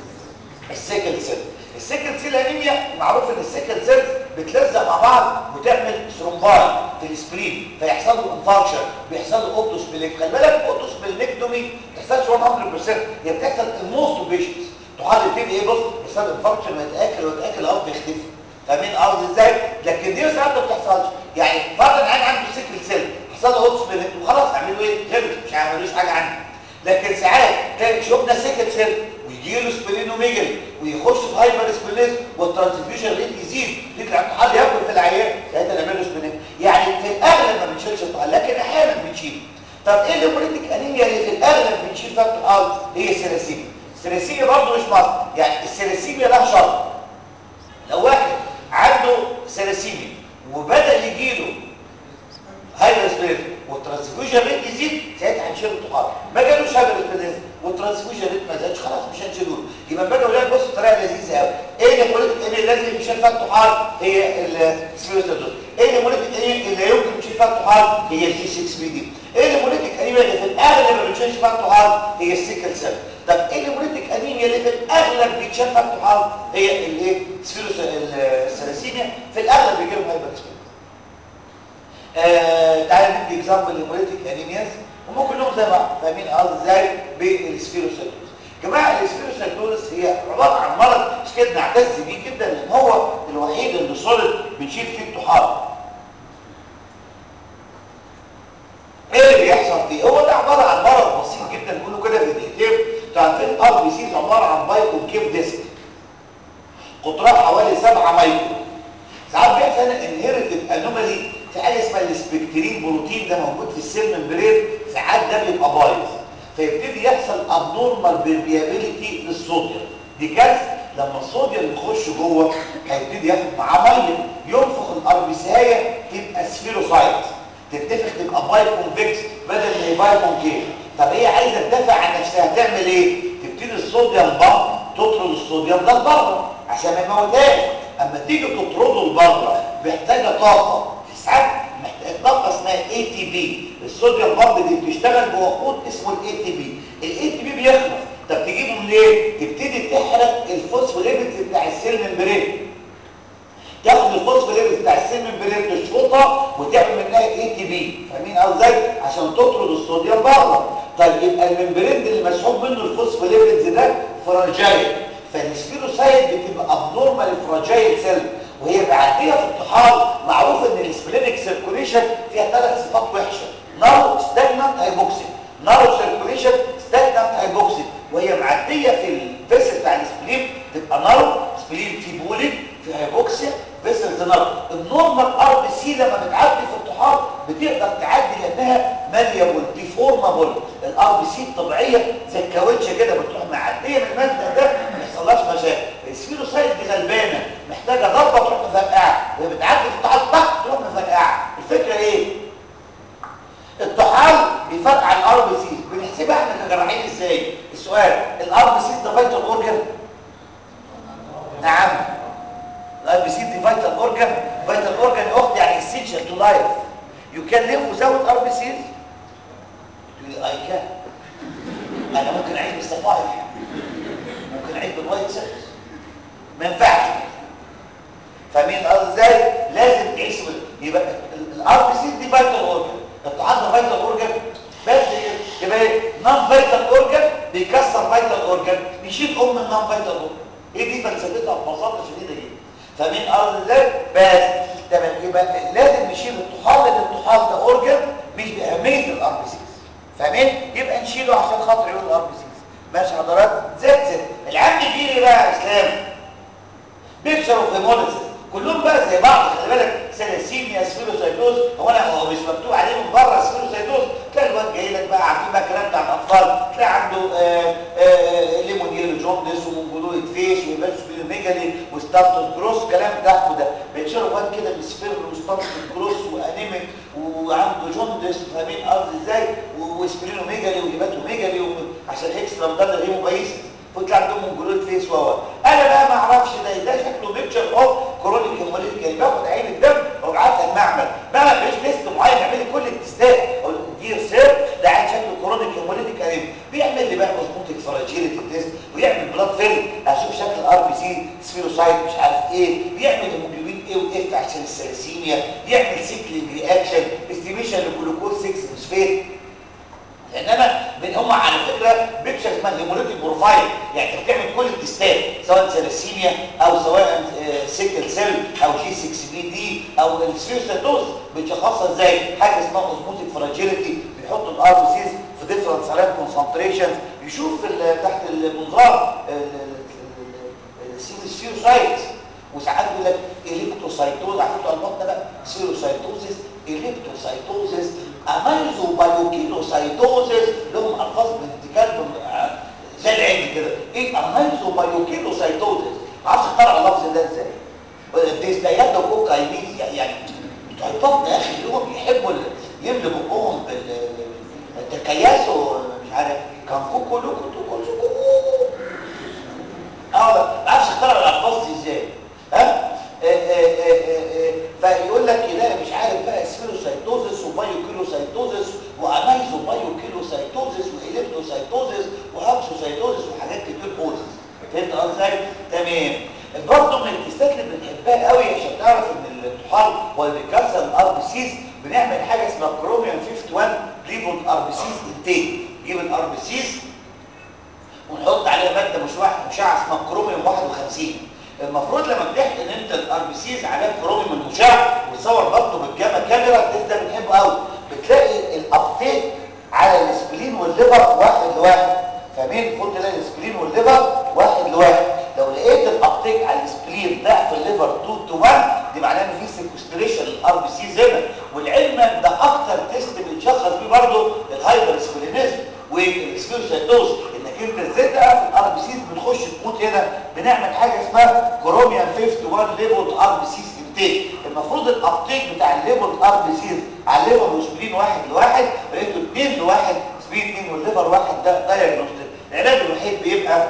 السيكل سيل السيكل سيل انيميا معروف ان السيكل سيل بتلزق مع بعض وتعمل ثرومباي في السبرين فيحصل له انفاركشن بيحصل له اوتوسبليك خلي بالك اوتوسبلينكتومي ما بتحصلش 100% هي بتحصل الموست بيشنتس تحاول تبتدي ايه بص بيحصل انفاركشن ويتاكل ويتاكل الارض يختفي فاهمين قصدي ازاي لكن دي ساعات ما بتحصلش يعني فرضا عين عنده سيكل سيل حصل له اوتوسبليك وخلاص اعملوا ايه غير مش هيعملوش حاجه عنه لكن ساعات تلاقي شفنا سيكل سيل ويجي له سبلينوميجل ويخش في هايبر سبلينز والترانسفيوجن ريت يزيد يطلع الطحال ياكل في العيان ساعتها نعمل له سبلين يعني في الاغلب ما بنشيلش الطحال لكن احيانا بنشيل طب ايه الهيموليتيك انيميا اللي في الاغلب بنشيل فيها الطحال هي السيراسيميا السيراسيميا برضه مش مصر يعني السيراسيميا لها شرط لو واحد عنده سيراسيميا وبدا يجي له هايبر سبلينز والترانسفيوجن ريت يزيد ساعتها هنشيل الطحال ما جالوش هايبر سبلينز والترانسفيوجن ريت ما زادش خلاص مش هنشيله يبقى باجي اقول لك بص الطريقه لذيذه قوي ايه الهيموليتيك انيميا اللي لازم يشيل فيها الطحال هي السبيروسيتوز ايه الهيموليتيك انيميا اللي يمكن يشيل فيها الطحال هي الجي 6 بي دي ايه الهيموليتيك انيميا اللي في الاغلب ما بتشيلش فيها الطحال هي السيكل سيل طب ايه الهيموليتيك انيميا اللي في الاغلب بيتشال فيها الطحال هي الايه السيروسيميا في الاغلب بيجي لهم هايبر سبلينز آه تعالى ندي اكزامبل للهيموليتيك انيمياز هم كلهم زي بعض فاهمين قصدي ازاي بالسفيروسيتوز جماعه السفيروسيتوز هي عباره عن مرض مش كده نعتز بيه جدا لان هو الوحيد اللي صلب بنشيل فيه الطحال ايه اللي بيحصل فيه هو ده عباره عن مرض بسيط جدا نقوله كده في دقيقتين تعرفين الار بي سيز عباره عن بايكونكيف ديسك قطرها حوالي 7 مايكرو ساعات بيحصل انهيرتد انومالي في حاجه اسمها السبكترين ده موجود في السيل ممبرين ساعات ده بيبقى بايظ فيبتدي يحصل ابنورمال بيرميابيليتي للصوديوم دي كارثه لما الصوديوم يخش جوه هيبتدي ياخد معاه ميه ينفخ الاربسايه تبقى سفيروسايت تتفق تبقى باي كونفكس بدل ما هي باي كونكيف طب هي عايزه تدافع عن نفسها تعمل ايه تبتدي الصوديوم بامب تطرد الصوديوم ده لبره عشان ما يموتهاش اما تيجي تطرده لبره محتاجه طاقه ساعات محتاجه طاقه اسمها اي تي بي الصوديوم بامب دي بتشتغل بوقود اسمه الاي تي بي الاي تي بي بيخلص طب تجيبه منين تبتدي تحرق الفوسفوليبيدز بتاع السيل ممبرين تاخد الفوسفوليبيدز بتاع السيل ممبرين تشفطها وتعمل منها اي تي بي فاهمين ازاي عشان تطرد الصوديوم بره طيب يبقى الممبرين اللي مسحوب منه الفوسفوليبيدز ده فراجايل فالسبيروسايد بتبقى ابنورمال فراجايل سيل وهي معديه في الطحال معروف ان السبلينيك سيركوليشن فيها ثلاث صفات وحشه نارو ستاجنانت هايبوكسيك نارو سيركوليشن ستاجنانت هايبوكسيك وهي معديه في الفيسل بتاع السبلين تبقى نارو سبلين في بوليك في هايبوكسيا فيسل نارو النورمال ار بي سي لما بتعدي في الطحال بتقدر تعدي لانها ماليابل ديفورمابل الار بي سي الطبيعيه زي الكاوتش كده بتروح معديه من المبدا ده ما يحصلهاش مشاكل السفيروسايت دي غلبانه محتاجه ضربه تروح مفرقعه وهي بتعدي في الطحال طق تروح مفرقعه الفكره ايه الطحال بيفرقع الار بي سي بنحسبها احنا كجراحين ازاي السؤال الار بي سي ده فيتال اورجان نعم الار بي سي دي فيتال اورجان فيتال اورجان يا اختي يعني اسينشال تو لايف يو كان ليف وزاوت ار بي سي تقولي اي كان انا ممكن اعيش بالصفائح ممكن اعيش بالوايت سيلز ما ينفعش فاهمين الارض ازاي لازم تعيش يبقى الار بي سي دي فيتال اورجان الطحال ده فيتال اورجان بس يبقى ايه نون فيتال اورجان بيكسر فيتال اورجان بيشيل ام النون فيتال اورجان ايه دي فلسفتها ببساطه شديده جدا فاهمين الارض ازاي بس تمام يبقى لازم نشيل الطحال لان الطحال ده اورجان مش باهميه الار بي سي فاهمين يبقى نشيله عشان خاطر يقول الار بي سي ماشي حضرات زد زد العم فيه بقى اسلام بيكشر اوف هيموليسيس كلهم بقى زي بعض خلي بالك سيلاسيميا سفيروسايتوز هو انا هو مش مكتوب عليه من بره سفيروسايتوز تلاقي الواد جاي لك بقى عارفين بقى الكلام بتاع الاطفال تلاقي عنده آآ آآ ليمونيل جوندس ومونجولويد فيش وباسبيلوميجالي وستارتد جروس الكلام بتاعته ده بيكشر واد كده بسفير وستارتد جروس وانيميك وعنده جوندس فاهمين قصدي ازاي وسبيلوميجالي وهيباتوميجالي عشان اكسترا ده هيموبايسيس ويطلع عندهم مونجولويد فيس وهو انا بقى ما اعرفش ده ده شكله بيكتشر اوف كرونيك هيموليتيك يعني باخد عين الدم وابعتها المعمل بقى ما فيش تيست معين يعمل لي كل التستات اقول دير سير ده عين شكله كرونيك هيموليتيك انيميا بيعمل لي بقى اوزموتيك فراجيليتي تيست ويعمل بلاد فيلم اشوف شكل الار بي سي سفيروسايت مش عارف ايه بيعمل هيموجلوبين ايه واف عشان السلاسيميا يعمل سيكلينج رياكشن استيميشن للجلوكوز 6 فوسفات لان انا من هم على فكره بيكشر اسمها هيموليتيك بروفايل يعني انت بتعمل كل التستات سواء سيلاسيميا او سواء سيكل سيل او جي 6 بي دي او السفيروسيتوز بتشخصها ازاي حاجه اسمها اوزموتيك فراجيليتي بيحطوا الار بي سيز في ديفرنت سالات كونسنتريشن يشوف تحت المنظار السفيروسايت وساعات يقول لك الكتروسايتوز عارفين البطن بقى سيروسايتوزيس الكتروسايتوزيس اميزو بايوكيلوسايتوزيس لهم الفاظ بنت كلب زي العين كده ايه اميزو بايوكيلوسايتوزيس ما اعرفش اخترع اللفظ ده ازاي ديستايات وكوكاينيز يعني بتوع البطن يا اخي اليوم يحبوا يملوا بقهم بالتكياسو مش عارف كان كوكو لوكو توكو سوكو اه ما اعرفش اخترع الالفاظ دي ازاي ها فيقول لك كده مش عارف بقى سفيروسايتوزس وبايوكيلوسايتوزس واميزو بايوكيلوسايتوزس واليبتوسايتوزس وهابسوسايتوزس وحاجات كتير اوزس فهمت قصدي ازاي تمام برضه من التستات اللي بنحبها قوي عشان تعرف ان الطحال هو اللي بيكسر الار بي سيز بنعمل حاجه اسمها كروميوم 51 ريبوت ار بي سيز انتيك نجيب الار بي سيز ونحط عليها ماده مشعه مشعه اسمها كروميوم 51 المفروض لما بتحقن انت الار بي سيز عليها كروميوم المشع وتصور بطنه بالجاما كاميرا التست ده بنحبه قوي بتلاقي الابتيك على الاسبلين والليفر واحد لواحد فاهمين المفروض تلاقي الاسبلين والليفر واحد لواحد لو لقيت الابتيك على الاسبلين ضعف الليفر 2 تو 1 دي معناه ان في سيكوستريشن للار بي سيز هنا والعلم ده اكتر تيست لكم الار بي سيز على الليفر وسبلين واحد لواحد لقيته اثنين لواحد سبلين اثنين والليفر واحد ده دايجنوستيك العلاج الوحيد بيبقى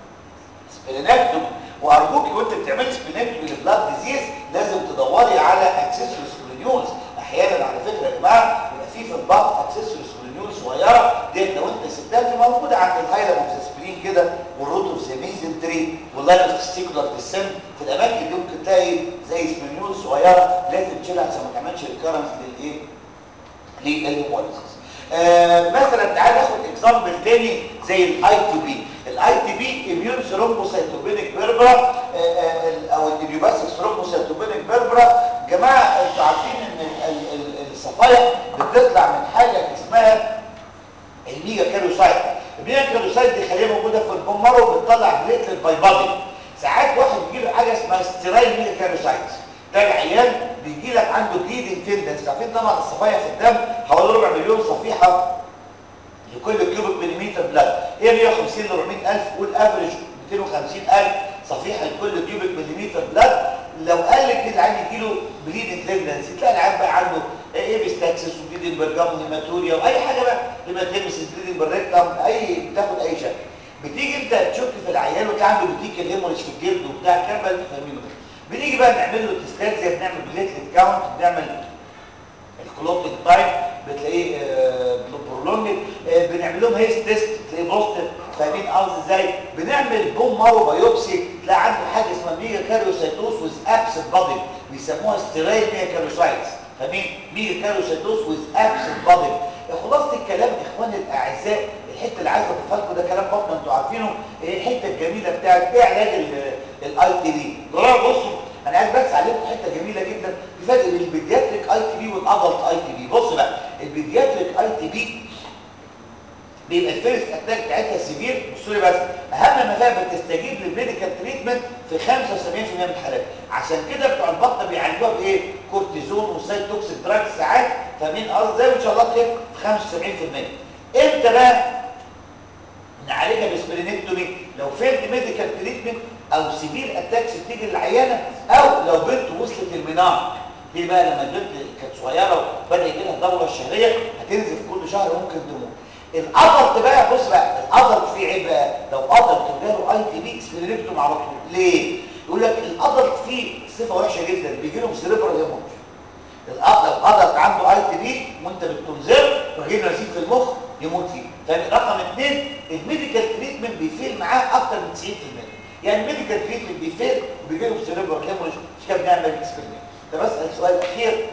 سبلينكتومي وارجوكي وانت بتعملي سبلينكتومي للبلاد ديزيز لازم تدوري على اكسسوري سبلينيولز احيانا على فكره يا جماعه بيبقى في في البطن اكسسوري سبلينيول صغيره ديت لو انت سبتها في موجوده عند الهايلم اوف سبلين كده والروت اوف ذا ميزنتري واللاين اوف تستيكولار ديسن في الاماكن دي ممكن تلاقي زي سبلينيول صغيره لازم تشيلها عشان ما تعملش ريكارنس للايه؟ للهيموليسيس آه مثلا تعال ناخد اكزامبل تاني زي الاي تي بي الاي تي بي اميون ثرومبوسيتوبينيك بيربرا او الديوباسيك ثرومبوسيتوبينيك بيربرا جماعه انتوا عارفين ان الصفايح بتطلع من حاجه اسمها الميجا كاروسايت الميجا كاروسايت دي خليه موجوده في البومر وبتطلع بليتلت باي بادي ساعات واحد بيجي له حاجه اسمها ستيرايل ميجا كاروسايت ده العيان بيجي لك عنده بليدنج تندنس عارفين طبعا الصفايح في الدم حوالي ربع مليون صفيحه لكل كيوبيك مليمتر بلاد هي 150 ل 400000 والافرج 250000 صفيحه لكل كيوبيك مليمتر بلاد لو قال لك كده العيان يجي له بليدنج تندنس تلاقي العيان بقى عنده ايبستاكسس وبليدنج برجام هيماتوريا واي حاجه بقى هيماتيمسيس بليدنج بالريكتم اي بتاخد اي شكل بتيجي انت تشك في العيان وتلاقي عنده بتيك الهيموريج في الجلد وبتاع الكلام ده انتوا فاهمينه بنيجي بقى نعمل له تستات زي بنعمل بليتلت كاونت بنعمل الكلوتنج تايم بتلاقيه برولونج بنعمل لهم هيست تيست تلاقيه بوزيتيف فاهمين قصدي ازاي بنعمل بوم مارو بايوبسي تلاقي عنده حاجه اسمها ميجا كاريوسايتوس ويز ابسنت بادي بيسموها ستيرايل ميجا كاريوسايتس فاهمين ميجا كاريوسايتوس ويز ابسنت بادي خلاصه الكلام اخواني الاعزاء الحته اللي عايز اضيفها لكم ده كلام بطن انتوا عارفينه الحته الجميله بتاعت ايه علاج الاي تي بي جماعه بصوا انا عايز بس عليكم حته جميله جدا في فرق بين البيدياتريك اي تي بي والادلت اي تي بي بص بقى البيدياتريك اي تي بي بيبقى الفيرست اتاك بتاعتها سيفير بصوا لي بس اهم ما فيها بتستجيب للميديكال تريتمنت في 75% من الحالات عشان كده بتوع البطن بيعالجوها بايه كورتيزون وسايتوكسيك دراج ساعات فاهمين قصدي زي ان شاء الله تخف في 75% امتى بقى نعالجها بسبرينكتومي لو فيلد ميديكال تريتمنت او سيفير اتاكس بتيجي للعيانه او لو بنت وصلت المنار ليه بقى لما البنت كانت صغيره وبدا يجي لها الدوره الشهريه هتنزل كل شهر ممكن تموت الادلت بقى بص بقى الادلت فيه عيب بقى لو ادلت وجاله اي تي بي سبرينكتوم على طول ليه يقول لك الادلت فيه صفه وحشه جدا بيجي لهم سيريبرال هيموج الادلت عنده اي تي بي وانت بتكونزيرف راجل نزيف في المخ يموت فيه فرقم اثنين الميديكال تريتمنت بيفيل معاه اكتر من 90% يعني الميديكال تريتمنت بيفيل وبيجي له سيريبرال هيموج مش كده بنعمل اكسبيرمنت ده بسال سؤال اخير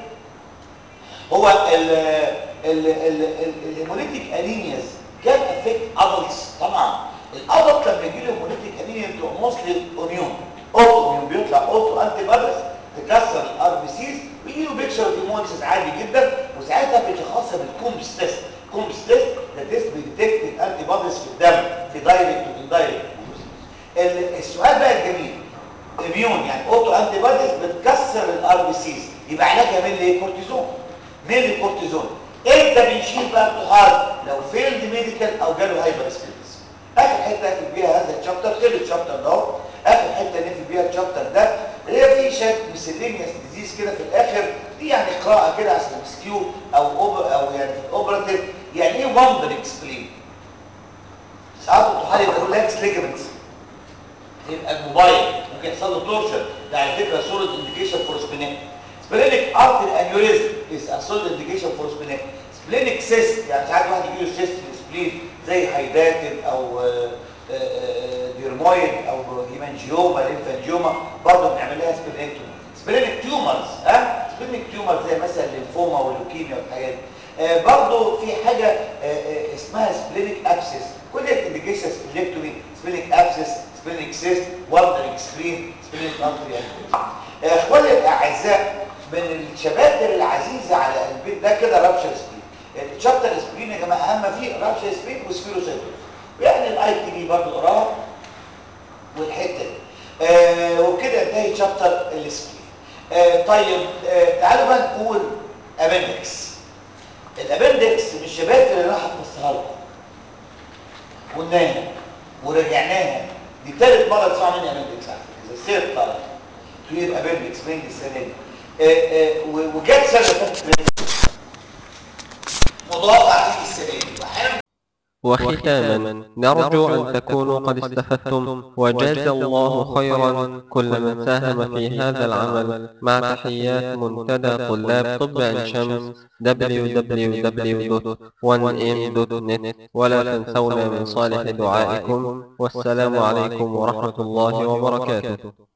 هو ال ال ال الهيموليتيك انيمياز كان افكت ادلتس طبعا الادلت لما يجي له هيموليتيك انيميا بتبقى موستلي اونيون اوتو اونيون بيطلع اوتو انتي بادس تكسر الار بي سيز ويجي له بيكشر هيموليسيس عادي جدا وساعتها بيتشخصها بالكومبس تيست كومبس تيست ده تيست بيديتكت الانتي بادس في الدم في دايركت واندايركت السؤال بقى الجميل اميون يعني اوتو انتي باديز بتكسر الار بي سيز يبقى علاجها مين ايه كورتيزون مين الكورتيزون امتى بنشيل بقى الطحال لو فيلد ميديكال او جاله هايبر سبيرس اخر حته اقفل بيها هذا الشابتر غير الشابتر ده اهو اخر حته نقفل بيها الشابتر ده اللي هي في شات مسلينيوس ديزيز كده في الاخر دي يعني قراءه كده عشان مسكيو او أوب او يعني في الاوبراتيف يعني ايه وندر اكسبلين ساعات الطحال يبقى ريلاكس ليجمنتس يبقى الموبايل ممكن يحصل له تورشن ده على فكره سوليد انديكيشن فور سبينيك سبلينيك ارتري انيوريزم از ا سوليد انديكيشن فور سبينيك سبلينيك سيست يعني ساعات واحد يجي له سيست في السبلين زي هايداتد او ديرمويد او هيمانجيوما ليمفانجيوما برضه بنعمل لها سبلينكتومي سبلينيك تيومرز ها سبلينيك تيومرز زي مثلا الليمفوما واللوكيميا والحاجات دي برضه في حاجه آه اسمها سبلينيك ابسس كل الانديكيشن سبلينكتومي سبلينيك ابسس سبلينيك سيست وندرينج سكرين سبلينيك ارتري اخواني الاعزاء من الشباتر العزيزه على قلبي ده كده رابشر سبلين الشابتر سبلين يا جماعه اهم فيه رابشر سبلين وسفيروسايتوس يعني الاي تي بي برضه قراها والحته دي آه وكده انتهي شابتر السبلين آه طيب آه تعالوا بقى نقول ابندكس الابندكس من الشباتر اللي انا هفصلها لكم قلناها ورجعناها دي ثالث مره تسمع مني ابندكس على فكره السير طالع كلير ابندكس من السنه دي آه، آه، و- وجت سنه فاتت متوقع تيجي السنه دي واحيانا وختاما نرجو أن تكونوا قد استفدتم وجاز الله خيرا كل من ساهم في هذا العمل مع تحيات منتدى طلاب طب عين شمس www.1m.net ولا تنسونا من صالح دعائكم والسلام عليكم ورحمة الله وبركاته